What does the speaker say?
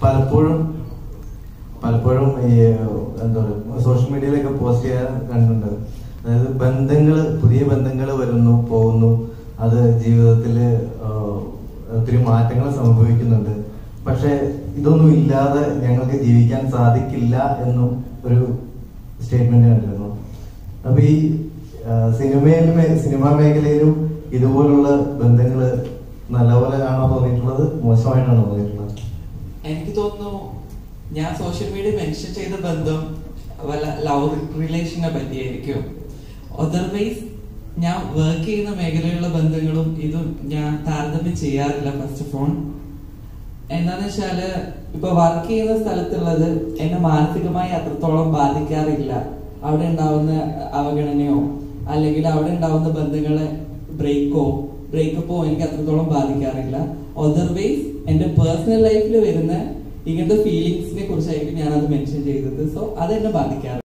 പലപ്പോഴും പലപ്പോഴും ഈ എന്താ പറയുക സോഷ്യൽ മീഡിയയിലൊക്കെ പോസ്റ്റ് ചെയ്യാൻ കണ്ടിട്ടുണ്ട് അതായത് ബന്ധങ്ങൾ പുതിയ ബന്ധങ്ങൾ വരുന്നു പോകുന്നു അത് ജീവിതത്തിൽ ഒത്തിരി മാറ്റങ്ങൾ സംഭവിക്കുന്നുണ്ട് പക്ഷെ ഇതൊന്നും ഇല്ലാതെ ഞങ്ങൾക്ക് ജീവിക്കാൻ സാധിക്കില്ല എന്നും ഒരു സ്റ്റേറ്റ്മെന്റ് കണ്ടിരുന്നു അപ്പൊ ഈ സിനിമയിലും സിനിമാ മേഖലയിലും ഇതുപോലുള്ള ബന്ധങ്ങൾ നല്ലപോലെ ആണോ തോന്നിയിട്ടുള്ളത് മോശമായിട്ടാണോ തോന്നിയിട്ടുള്ളത് എനിക്ക് തോന്നുന്നു ഞാൻ സോഷ്യൽ മീഡിയ മെൻഷൻ ചെയ്ത ബന്ധം വല്ല ലവ് റിലേഷനെ പറ്റിയായിരിക്കും അതർവൈസ് ഞാൻ വർക്ക് ചെയ്യുന്ന മേഖലയിലുള്ള ബന്ധങ്ങളും ഇതും ഞാൻ താരതമ്യം ചെയ്യാറില്ല ഫസ്റ്റ് ഓഫ് ഓൾ എന്താന്ന് വെച്ചാല് ഇപ്പൊ വർക്ക് ചെയ്യുന്ന സ്ഥലത്തുള്ളത് എന്നെ മാനസികമായി അത്രത്തോളം ബാധിക്കാറില്ല അവിടെ ഉണ്ടാവുന്ന അവഗണനയോ അല്ലെങ്കിൽ അവിടെ ഉണ്ടാവുന്ന ബന്ധങ്ങളെ ബ്രേക്കോ ബ്രേക്കപ്പോ എനിക്ക് അത്രത്തോളം ബാധിക്കാറില്ല അതർവൈസ് എന്റെ പേഴ്സണൽ ലൈഫിൽ വരുന്ന ഇങ്ങനത്തെ ഫീലിങ്സിനെ കുറിച്ചായിരിക്കും ഞാൻ അത് മെൻഷൻ ചെയ്തത് സോ അതെന്നെ ബാധിക്കാറ്